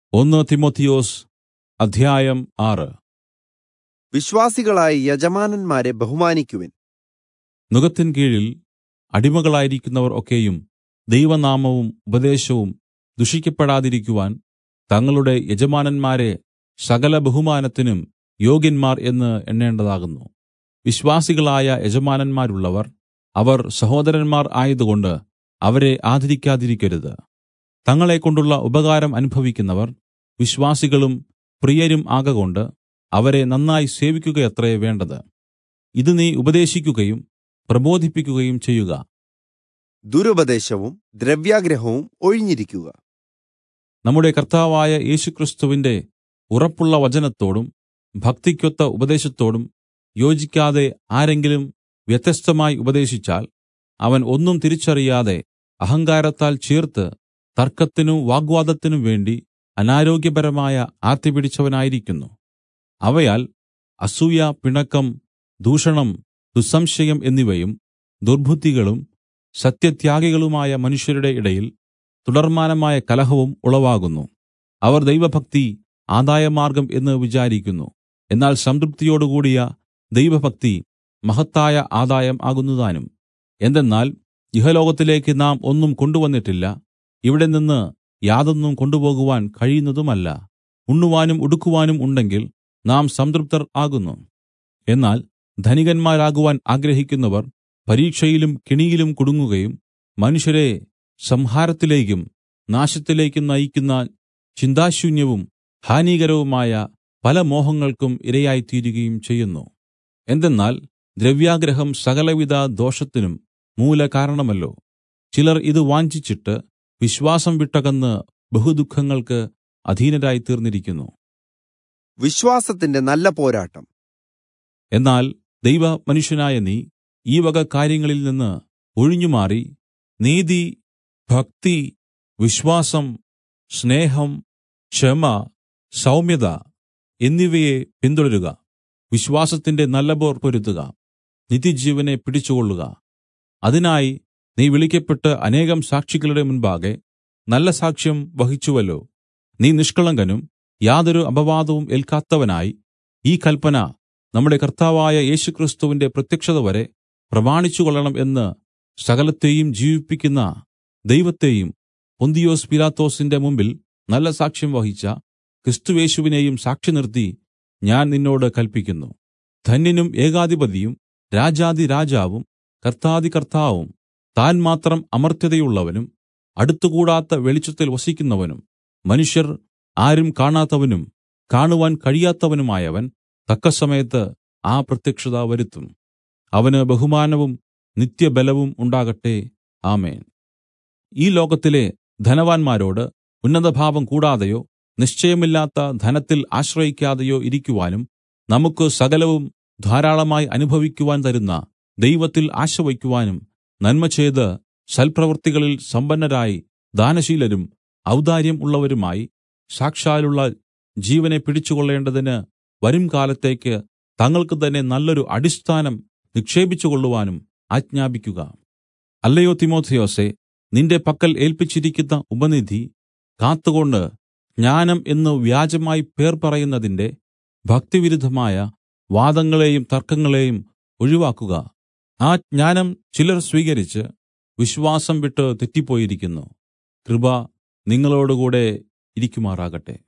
ഒന്ന് തിമൊഥെയൊസ് അധ്യായം ആറ് വിശ്വാസികളായ യജമാനന്മാരെ ബഹുമാനിക്കുവിൻ നുകത്തിൻ കീഴിൽ അടിമകളായിരിക്കുന്നവർ ഒക്കെയും ദൈവനാമവും ഉപദേശവും ദുഷിക്കപ്പെടാതിരിക്കുവാൻ തങ്ങളുടെ യജമാനന്മാരെ സകല ബഹുമാനത്തിനും യോഗ്യന്മാർ എന്ന് എണ്ണേണ്ടതാകുന്നു വിശ്വാസികളായ യജമാനന്മാരുള്ളവർ അവർ സഹോദരന്മാർ ആയതുകൊണ്ട് അവരെ ആദരിക്കാതിരിക്കരുത് തങ്ങളെക്കൊണ്ടുള്ള ഉപകാരം അനുഭവിക്കുന്നവർ വിശ്വാസികളും പ്രിയരും ആകകൊണ്ട് അവരെ നന്നായി സേവിക്കുകയത്രേ വേണ്ടത് ഇത് നീ ഉപദേശിക്കുകയും പ്രബോധിപ്പിക്കുകയും ചെയ്യുക ദുരുപദേശവും ദ്രവ്യാഗ്രഹവും ഒഴിഞ്ഞിരിക്കുക നമ്മുടെ കർത്താവായ യേശുക്രിസ്തുവിന്റെ ഉറപ്പുള്ള വചനത്തോടും ഭക്തിക്കൊത്ത ഉപദേശത്തോടും യോജിക്കാതെ ആരെങ്കിലും വ്യത്യസ്തമായി ഉപദേശിച്ചാൽ അവൻ ഒന്നും തിരിച്ചറിയാതെ അഹങ്കാരത്താൽ ചീർത്ത് തർക്കത്തിനും വാഗ്വാദത്തിനും വേണ്ടി അനാരോഗ്യപരമായ ആർത്തി പിടിച്ചവനായിരിക്കുന്നു അവയാൽ അസൂയ പിണക്കം ദൂഷണം ദുസ്സംശയം എന്നിവയും ദുർബുദ്ധികളും സത്യത്യാഗികളുമായ മനുഷ്യരുടെ ഇടയിൽ തുടർമാനമായ കലഹവും ഉളവാകുന്നു അവർ ദൈവഭക്തി ആദായമാർഗം എന്ന് വിചാരിക്കുന്നു എന്നാൽ സംതൃപ്തിയോടുകൂടിയ ദൈവഭക്തി മഹത്തായ ആദായം ആകുന്നതാനും എന്തെന്നാൽ ഇഹലോകത്തിലേക്ക് നാം ഒന്നും കൊണ്ടുവന്നിട്ടില്ല ഇവിടെ നിന്ന് യാതൊന്നും കൊണ്ടുപോകുവാൻ കഴിയുന്നതുമല്ല ഉണ്ണുവാനും ഉടുക്കുവാനും ഉണ്ടെങ്കിൽ നാം സംതൃപ്തർ ആകുന്നു എന്നാൽ ധനികന്മാരാകുവാൻ ആഗ്രഹിക്കുന്നവർ പരീക്ഷയിലും കെണിയിലും കുടുങ്ങുകയും മനുഷ്യരെ സംഹാരത്തിലേക്കും നാശത്തിലേക്കും നയിക്കുന്ന ചിന്താശൂന്യവും ഹാനികരവുമായ പല മോഹങ്ങൾക്കും ഇരയായിത്തീരുകയും ചെയ്യുന്നു എന്തെന്നാൽ ദ്രവ്യാഗ്രഹം സകലവിധ ദോഷത്തിനും മൂലകാരണമല്ലോ ചിലർ ഇത് വാഞ്ചിച്ചിട്ട് വിശ്വാസം വിട്ടകന്ന് ബഹുദുഃഖങ്ങൾക്ക് അധീനരായി തീർന്നിരിക്കുന്നു വിശ്വാസത്തിന്റെ നല്ല പോരാട്ടം എന്നാൽ ദൈവ മനുഷ്യനായ നീ ഈ വക കാര്യങ്ങളിൽ നിന്ന് ഒഴിഞ്ഞുമാറി നീതി ഭക്തി വിശ്വാസം സ്നേഹം ക്ഷമ സൗമ്യത എന്നിവയെ പിന്തുടരുക വിശ്വാസത്തിന്റെ നല്ലപോർ പൊരുത്തുക നിത്യജീവനെ പിടിച്ചുകൊള്ളുക അതിനായി നീ വിളിക്കപ്പെട്ട് അനേകം സാക്ഷികളുടെ മുൻപാകെ നല്ല സാക്ഷ്യം വഹിച്ചുവല്ലോ നീ നിഷ്കളങ്കനും യാതൊരു അപവാദവും ഏൽക്കാത്തവനായി ഈ കൽപ്പന നമ്മുടെ കർത്താവായ യേശുക്രിസ്തുവിന്റെ പ്രത്യക്ഷത വരെ പ്രമാണിച്ചുകൊള്ളണം എന്ന് സകലത്തെയും ജീവിപ്പിക്കുന്ന ദൈവത്തെയും പൊന്തിയോസ് പിലാത്തോസിന്റെ മുമ്പിൽ നല്ല സാക്ഷ്യം വഹിച്ച ക്രിസ്തുവേശുവിനെയും സാക്ഷി നിർത്തി ഞാൻ നിന്നോട് കൽപ്പിക്കുന്നു ധന്യനും ഏകാധിപതിയും രാജാതി രാജാവും കർത്താതി കർത്താവും താൻ മാത്രം അമർത്യതയുള്ളവനും അടുത്തുകൂടാത്ത വെളിച്ചത്തിൽ വസിക്കുന്നവനും മനുഷ്യർ ആരും കാണാത്തവനും കാണുവാൻ കഴിയാത്തവനുമായവൻ തക്കസമയത്ത് ആ പ്രത്യക്ഷത വരുത്തും അവന് ബഹുമാനവും നിത്യബലവും ഉണ്ടാകട്ടെ ആമേൻ ഈ ലോകത്തിലെ ധനവാന്മാരോട് ഉന്നതഭാവം കൂടാതെയോ നിശ്ചയമില്ലാത്ത ധനത്തിൽ ആശ്രയിക്കാതെയോ ഇരിക്കുവാനും നമുക്ക് സകലവും ധാരാളമായി അനുഭവിക്കുവാൻ തരുന്ന ദൈവത്തിൽ ആശ വയ്ക്കുവാനും നന്മ ചെയ്ത് സൽപ്രവൃത്തികളിൽ സമ്പന്നരായി ദാനശീലരും ഔദാര്യം ഉള്ളവരുമായി സാക്ഷാലുള്ള ജീവനെ പിടിച്ചുകൊള്ളേണ്ടതിന് വരും കാലത്തേക്ക് തങ്ങൾക്ക് തന്നെ നല്ലൊരു അടിസ്ഥാനം നിക്ഷേപിച്ചുകൊള്ളുവാനും ആജ്ഞാപിക്കുക അല്ലയോ തിമോഥെയോസേ നിന്റെ പക്കൽ ഏൽപ്പിച്ചിരിക്കുന്ന ഉപനിധി കാത്തുകൊണ്ട് ജ്ഞാനം എന്ന് വ്യാജമായി പേർ പറയുന്നതിന്റെ ഭക്തിവിരുദ്ധമായ വാദങ്ങളെയും തർക്കങ്ങളെയും ഒഴിവാക്കുക ആ ജ്ഞാനം ചിലർ സ്വീകരിച്ച് വിശ്വാസം വിട്ട് തെറ്റിപ്പോയിരിക്കുന്നു കൃപ നിങ്ങളോടുകൂടെ ഇരിക്കുമാറാകട്ടെ